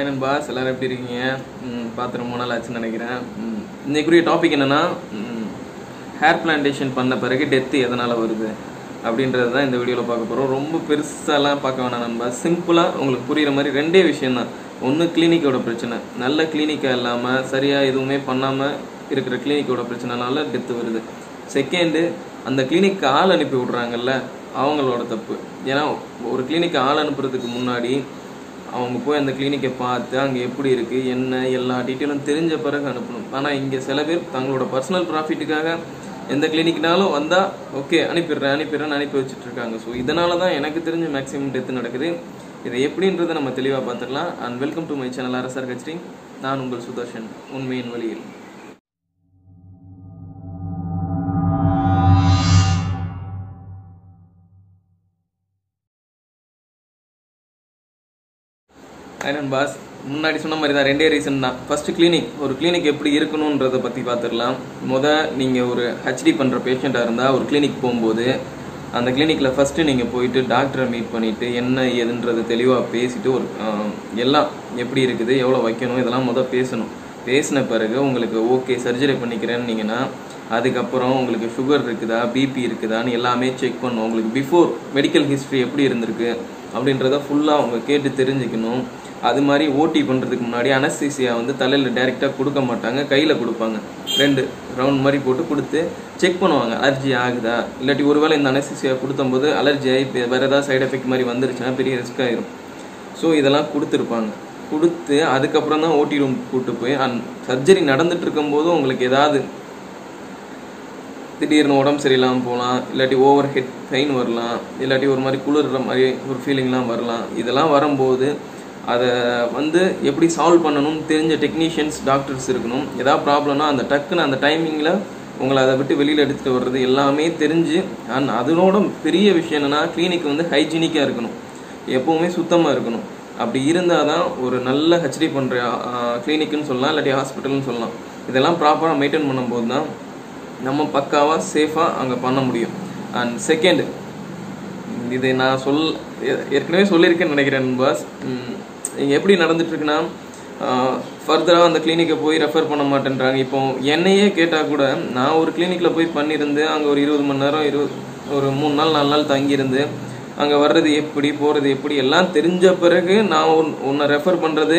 hi நண்பாஸ் எல்லாரும் எப்படி இருக்கீங்க ம், பார்த்து ரொம்ப நாள் ஆச்சுன்னு நினைக்கிறேன் ம், இன்னைக்குரிய டாபிக் என்னன்னா ஹேர் பிளான்டேஷன் பண்ண பிறகு டெத்து எதனால் வருது அப்படின்றது தான் இந்த வீடியோவில் பார்க்க போகிறோம் ரொம்ப பெருசாலாம் பார்க்க வேணாம் நண்பா சிம்பிளாக உங்களுக்கு புரியுற மாதிரி ரெண்டே விஷயம் தான் ஒன்று கிளினிக்கோட பிரச்சனை நல்ல கிளினிக்காக இல்லாமல் சரியாக எதுவுமே பண்ணாமல் இருக்கிற கிளினிக்கோட பிரச்சனைனால டெத்து வருது செகண்டு அந்த கிளினிக்கு ஆள் அனுப்பி விட்றாங்கல்ல அவங்களோட தப்பு ஏன்னா ஒரு கிளினிக்கு ஆள் அனுப்புறதுக்கு முன்னாடி அவங்க போய் அந்த கிளினிக்கை பார்த்து அங்கே எப்படி இருக்குது என்ன எல்லா டீட்டெயிலும் தெரிஞ்ச பிறகு அனுப்பணும் ஆனால் இங்கே சில பேர் தங்களோட பர்சனல் ப்ராஃபிட்டுக்காக எந்த கிளினிக்னாலும் வந்தால் ஓகே அனுப்பிடுறேன் அனுப்பிடுறேன்னு அனுப்பி வச்சுட்டு இருக்காங்க ஸோ இதனால தான் எனக்கு தெரிஞ்ச மேக்ஸிமம் டெத்து நடக்குது இது எப்படின்றத நம்ம தெளிவாக பார்த்துக்கலாம் and welcome to my channel Arasar கட்சி நான் உங்கள் சுதர்ஷன் உண்மையின் வழியில் ஐரன் பாஸ் முன்னாடி சொன்ன மாதிரி தான் ரெண்டே ரீசன் தான் ஃபர்ஸ்ட் கிளினிக் ஒரு கிளினிக் எப்படி இருக்கணுன்றதை பற்றி பார்த்துடலாம் முத நீங்கள் ஒரு ஹெச்டி பண்ணுற பேஷண்ட்டாக இருந்தால் ஒரு கிளினிக் போகும்போது அந்த கிளினிக்கில் ஃபஸ்ட்டு நீங்கள் போயிட்டு டாக்டரை மீட் பண்ணிவிட்டு என்ன ஏதுன்றது தெளிவாக பேசிட்டு ஒரு ஆஹ், எல்லாம் எப்படி இருக்குது எவ்வளோ வைக்கணும் இதெல்லாம் முத பேசணும் பேசின பிறகு உங்களுக்கு ஓகே சர்ஜரி பண்ணிக்கிறேன்னீங்கன்னா அதுக்கப்புறம் உங்களுக்கு சுகர் இருக்குதா பிபி இருக்குதான்னு எல்லாமே செக் பண்ணணும் உங்களுக்கு பிஃபோர் மெடிக்கல் ஹிஸ்ட்ரி எப்படி இருந்திருக்கு அப்படின்றத ஃபுல்லாக அவங்க கேட்டு தெரிஞ்சுக்கணும் அது மாதிரி ஓடி பண்ணுறதுக்கு முன்னாடி அனஸ்தீசியா வந்து தலையில் டைரெக்டாக கொடுக்க மாட்டாங்க கையில் கொடுப்பாங்க ரெண்டு ரவுண்ட் மாதிரி போட்டு கொடுத்து செக் பண்ணுவாங்க அலர்ஜி ஆகுதா இல்லாட்டி ஒருவேளை இந்த அனஸ்தீசியா கொடுத்தம்போது அலர்ஜி ஆகி இப்ப வேறு ஏதாவது சைடு எஃபெக்ட் மாதிரி வந்துருச்சுன்னா பெரிய ரிஸ்க் ஆயிரும் ஸோ இதெல்லாம் கொடுத்துருப்பாங்க கொடுத்து அதுக்கப்புறம் தான் ஓடி ரூம் கூட்டு போய் அந் சர்ஜரி நடந்துட்டு இருக்கும்போது உங்களுக்கு ஏதாவது திடீர்னு உடம்பு சரியில்லாமல் போகலாம் இல்லாட்டி ஓவர் ஹெட் பெயின் வரலாம் இல்லாட்டி ஒரு மாதிரி குளிர்ற மாதிரி ஒரு ஃபீலிங்லாம் வரலாம் இதெல்லாம் வரும்போது அதை வந்து எப்படி சால்வ் பண்ணணும்னு தெரிஞ்ச டெக்னீஷியன்ஸ் டாக்டர்ஸ் இருக்கணும் ஏதாவது ப்ராப்ளம்னா அந்த டக்குன்னு அந்த டைமிங்கில் உங்களை அதை விட்டு வெளியில் எடுத்துகிட்டு வர்றது எல்லாமே தெரிஞ்சு அண்ட் அதனோட பெரிய விஷயம் என்னென்னா கிளினிக் வந்து ஹைஜீனிக்காக இருக்கணும் எப்போவுமே சுத்தமாக இருக்கணும் அப்படி இருந்தால் தான் ஒரு நல்ல ஹெச்டி பண்ணுற கிளினிக்னு சொல்லலாம் இல்லாட்டி ஹாஸ்பிட்டல்னு சொல்லலாம் இதெல்லாம் ப்ராப்பராக மெயின்டைன் பண்ணும்போது தான் நம்ம பக்காவாக சேஃபாக அங்கே பண்ண முடியும் அண்ட் செகண்ட் இது நான் சொல் ஏ- ஏற்கனவே சொல்லியிருக்கேன்னு நினைக்கிறேன் பாஸ் இங்கே எப்படி நடந்துட்டுருக்குன்னா ஃபர்தராக அந்த கிளினிக்கை போய் ரெஃபர் பண்ண மாட்டேன்றாங்க இப்போ என்னையே கேட்டால் கூட நான் ஒரு கிளினிக்கில் போய் பண்ணியிருந்து அங்கே ஒரு இருபது மணி நேரம் இருபது ஒரு மூணு நாள் நாலு நாள் தங்கியிருந்து அங்கே வர்றது எப்படி போகிறது எப்படி எல்லாம் தெரிஞ்ச பிறகு நான் உன்- உன்னை ரெஃபர் பண்ணுறது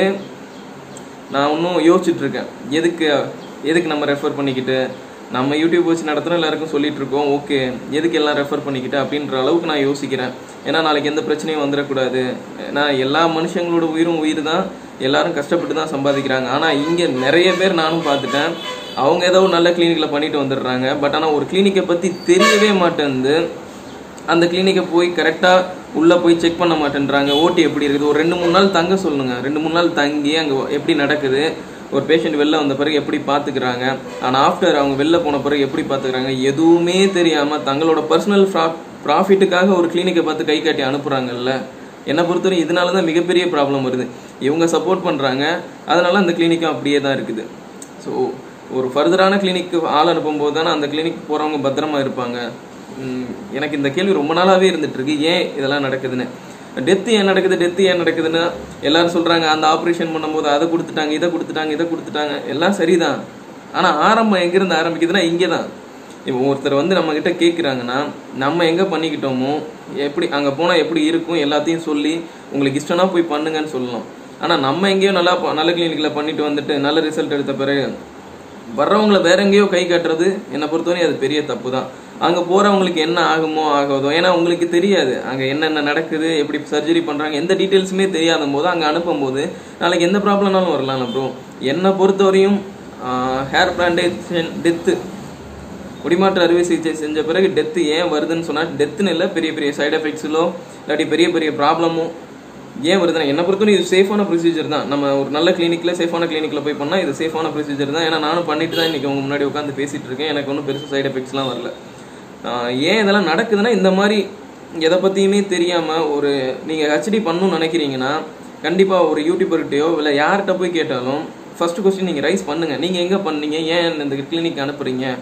நான் இன்னும் யோசிச்சுட்டு இருக்கேன் எதுக்கு எதுக்கு நம்ம ரெஃபர் பண்ணிக்கிட்டு நம்ம யூடியூப் வச்சு நடத்துகிறோம் எல்லாருக்கும் சொல்லிட்டு இருக்கோம் ஓகே எதுக்கு எல்லாம் ரெஃபர் பண்ணிக்கிட்டு அப்படின்ற அளவுக்கு நான் யோசிக்கிறேன் ஏன்னா நாளைக்கு எந்த பிரச்சனையும் வந்துடக்கூடாது ஏன்னா எல்லா மனுஷங்களோட உயிரும் உயிர் தான் எல்லாரும் கஷ்டப்பட்டு தான் சம்பாதிக்கிறாங்க ஆனால் இங்கே நிறைய பேர் நானும் பார்த்துட்டேன் அவங்க ஏதோ ஒரு நல்ல கிளினிக்கில் பண்ணிட்டு வந்துடுறாங்க பட் ஆனால் ஒரு கிளினிக்கை பற்றி தெரியவே மாட்டேங்குது அந்த கிளினிக்கை போய் கரெக்டாக உள்ளே போய் செக் பண்ண மாட்டேன்றாங்க ஓட்டி எப்படி இருக்குது ஒரு ரெண்டு மூணு நாள் தங்க சொல்லுங்க ரெண்டு மூணு நாள் தங்கி அங்கே எப்படி நடக்குது ஒரு பேஷண்ட் வெளில வந்த பிறகு எப்படி பார்த்துக்கிறாங்க ஆனால் ஆஃப்டர் அவங்க வெளில போன பிறகு எப்படி பார்த்துக்கிறாங்க எதுவுமே தெரியாமல் தங்களோட பர்சனல் ப்ராஃபிட்டுக்காக ஒரு கிளினிக்கை பார்த்து கை காட்டி அனுப்புகிறாங்கல்ல என்னை பொறுத்தவரை இதனால தான் மிகப்பெரிய ப்ராப்ளம் வருது இவங்க சப்போர்ட் பண்ணுறாங்க அதனால அந்த கிளினிக்கும் அப்படியே தான் இருக்குது ஸோ ஒரு ஃபர்தரான கிளினிக்கு ஆள் அனுப்பும்போது தானே அந்த கிளினிக் போகிறவங்க பத்திரமா இருப்பாங்க ம், எனக்கு இந்த கேள்வி ரொம்ப நாளாவே இருந்துட்டு இருக்கு ஏன் இதெல்லாம் நடக்குதுன்னு டெத்து ஏன் நடக்குது டெத்து ஏன் நடக்குதுன்னு எல்லாரும் சொல்றாங்க அந்த ஆப்ரேஷன் பண்ணும்போது அதை கொடுத்துட்டாங்க இதை கொடுத்துட்டாங்க இதை கொடுத்துட்டாங்க எல்லாம் சரிதான் ஆனா ஆரம்பம் எங்கிருந்து ஆரம்பிக்குதுன்னா இங்கே தான் இப்போ ஒருத்தர் வந்து நம்ம கிட்ட கேட்குறாங்கன்னா நம்ம எங்க பண்ணிக்கிட்டோமோ எப்படி அங்க போனா எப்படி இருக்கும் எல்லாத்தையும் சொல்லி உங்களுக்கு இஷ்டம்னா போய் பண்ணுங்கன்னு சொல்லலாம் ஆனா நம்ம எங்கேயோ நல்லா ப- நல்ல கிளினிக்ல பண்ணிட்டு வந்துட்டு நல்ல ரிசல்ட் எடுத்த பிறகு வர்றவங்கள வேற எங்கேயோ கை காட்டுறது என்னை பொறுத்தவரை அது பெரிய தப்பு தான் அங்கே போகிறவங்களுக்கு என்ன ஆகுமோ ஆகாதோ ஏன்னா உங்களுக்கு தெரியாது அங்கே என்னென்ன நடக்குது எப்படி சர்ஜரி பண்ணுறாங்க எந்த டீட்டெயில்ஸுமே தெரியாத போது அங்கே அனுப்பும்போது நாளைக்கு எந்த ப்ராப்ளம்னாலும் வரலாம் ப்ரோ என்னை பொறுத்தவரையும் ஹேர் பிளான்டேஷன் டெத்து குடிமாற்று அறுவை சிகிச்சை செஞ்ச பிறகு டெத்து ஏன் வருதுன்னு சொன்னால் டெத்துன்னு இல்லை பெரிய பெரிய சைடு எஃபெக்ட்ஸிலோ இல்லாட்டி பெரிய பெரிய ப்ராப்ளமும் ஏன் வருதுன்னா என்னை பொறுத்தவரை இது சேஃபான ப்ரொசீஜர் தான் நம்ம ஒரு நல்ல கிளினிக்கில் சேஃபான கிளினிக்கில் போய் பண்ணால் இது சேஃபான ப்ரொசீஜர் தான் ஏன்னா நானும் பண்ணிட்டு தான் இன்றைக்கி உங்க முன்னாடி உட்காந்து பேசிகிட்டு இருக்கேன் எனக்கு ஒன்றும் பெருசு சைடு எஃபெக்ட்ஸ்லாம் வரல ஆஹ் ஏன் இதெல்லாம் நடக்குதுன்னா இந்த மாதிரி எதை பற்றியுமே தெரியாமல் ஒரு நீங்கள் ஹெச்டி பண்ணணும்னு நினைக்கிறீங்கன்னா கண்டிப்பாக ஒரு யூடியூபர்கிட்டயோ இல்லை யார்கிட்ட போய் கேட்டாலும் ஃபர்ஸ்ட் கொஸ்டின் நீங்கள் ரைஸ் பண்ணுங்கள் நீங்கள் எங்கே பண்ணீங்க ஏன் இந்த கிளினிக் அனுப்புறீங்க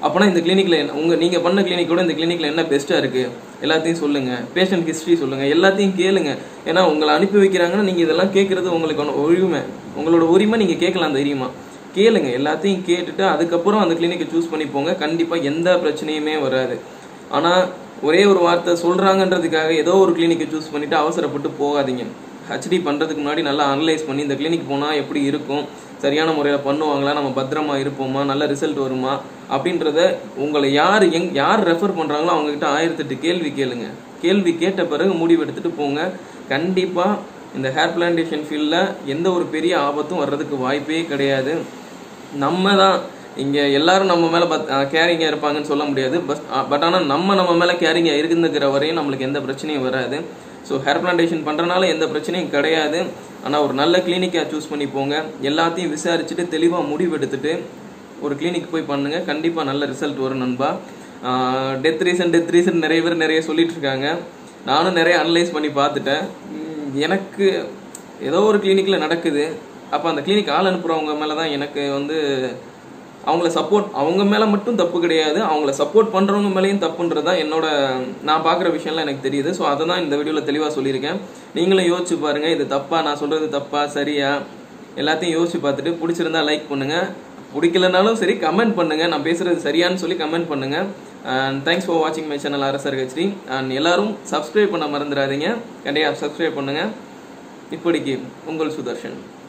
அப்போனா இந்த கிளினிக்ல உங்க நீங்க பண்ண கிளினிக்கோட இந்த கிளினிக்ல என்ன பெஸ்டா இருக்கு எல்லாத்தையும் சொல்லுங்க பேஷண்ட் ஹிஸ்டரி சொல்லுங்க எல்லாத்தையும் கேளுங்க ஏன்னா உங்களை அனுப்பி வைக்கிறாங்கன்னா நீங்க இதெல்லாம் கேட்கறது உங்களுக்கு உரிமை உங்களோட உரிமை நீங்க கேட்கலாம் தைரியமா கேளுங்க எல்லாத்தையும் கேட்டுட்டு அதுக்கப்புறம் அந்த கிளினிக்கை சூஸ் பண்ணி போங்க கண்டிப்பா எந்த பிரச்சனையுமே வராது ஆனா ஒரே ஒரு வார்த்தை சொல்றாங்கன்றதுக்காக ஏதோ ஒரு கிளினிக்கை சூஸ் பண்ணிட்டு அவசரப்பட்டு போகாதீங்க ஹெச்டி பண்றதுக்கு முன்னாடி நல்லா அனலைஸ் பண்ணி இந்த கிளினிக் போனா எப்படி இருக்கும் சரியான முறையில் பண்ணுவாங்களா நம்ம பத்திரமா இருப்போமா நல்ல ரிசல்ட் வருமா அப்படின்றத உங்களை யார் எங் யார் ரெஃபர் பண்றாங்களோ அவங்க கிட்ட ஆயிரத்தெட்டு கேள்வி கேளுங்க கேள்வி கேட்ட பிறகு முடிவு எடுத்துட்டு போங்க கண்டிப்பா இந்த ஹேர் பிளான்டேஷன் ஃபீல்டில் எந்த ஒரு பெரிய ஆபத்தும் வர்றதுக்கு வாய்ப்பே கிடையாது நம்ம தான் இங்க எல்லாரும் நம்ம மேல கேரிங்கா இருப்பாங்கன்னு சொல்ல முடியாது பஸ் பட் ஆனா நம்ம நம்ம மேல கேரிங்கா இருக்குங்கிற வரையும் நம்மளுக்கு எந்த பிரச்சனையும் வராது ஸோ ஹேர் பிளான்டேஷன் பண்றதுனால எந்த பிரச்சனையும் கிடையாது ஆனா ஒரு நல்ல கிளினிக்கா சூஸ் பண்ணி போங்க எல்லாத்தையும் விசாரிச்சுட்டு தெளிவா முடிவு எடுத்துட்டு ஒரு கிளினிக் போய் பண்ணுங்க கண்டிப்பா நல்ல ரிசல்ட் வரும் நண்பா டெத் ரீசன் டெத் ரீசன் நிறைய பேர் நிறைய சொல்லிட்டு இருக்காங்க நானும் நிறைய அனலைஸ் பண்ணி பார்த்துட்டேன் உம், எனக்கு ஏதோ ஒரு கிளினிக்ல நடக்குது அப்போ அந்த கிளினிக் ஆள் அனுப்புறவங்க மேலே தான் எனக்கு வந்து அவங்கள சப்போர்ட் அவங்க மேலே மட்டும் தப்பு கிடையாது அவங்கள சப்போர்ட் பண்ணுறவங்க மேலேயும் தப்புன்றது தான் என்னோட நான் பார்க்குற விஷயம்லாம் எனக்கு தெரியுது ஸோ அதை தான் இந்த வீடியோவில் தெளிவாக சொல்லியிருக்கேன் நீங்களும் யோசிச்சு பாருங்க இது தப்பா நான் சொல்கிறது தப்பா சரியா எல்லாத்தையும் யோசிச்சு பார்த்துட்டு பிடிச்சிருந்தா லைக் பண்ணுங்க பிடிக்கலனாலும் சரி கமெண்ட் பண்ணுங்க நான் பேசுறது சரியான்னு சொல்லி கமெண்ட் பண்ணுங்க அண்ட் தேங்க்ஸ் ஃபார் வாட்சிங் my channel Arasar HD and எல்லாரும் சப்ஸ்கிரைப் பண்ண மறந்துடாதீங்க கண்டிப்பாக சப்ஸ்கிரைப் பண்ணுங்க இப்படிக்கு உங்கள் சுதர்ஷன்